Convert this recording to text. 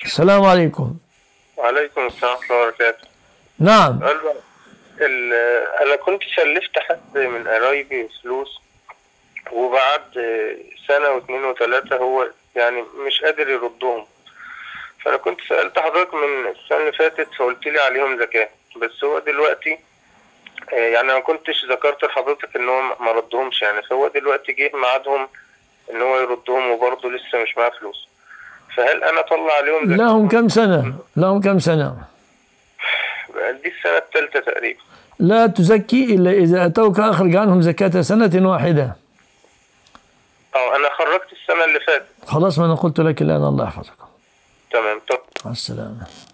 السلام عليكم وعليكم السلام ورحمة الله وبركاته نعم سؤال بقى. ال- أنا كنت سلفت حد من قرايبي فلوس وبعد سنة واثنين وثلاثة هو يعني مش قادر يردهم فأنا كنت سألت حضرتك من السنة اللي فاتت فقلت لي عليهم زكاة بس هو دلوقتي آه، يعني ما كنتش ذكرت لحضرتك إن هو ما ردهمش يعني فهو دلوقتي جه ميعادهم إن هو يردهم وبرضه لسه مش معاه فلوس فهل أنا أطلع عليهم زكاة؟ لهم كم سنة لهم كم سنة دي السنة الثالثة تقريبا لا تزكي إلا إذا أتوك أخرج عنهم زكاة سنة واحدة اه انا خرجت السنه اللي فاتت خلاص ما أنا قلت لك الآن الله يحفظك تمام طب مع السلامة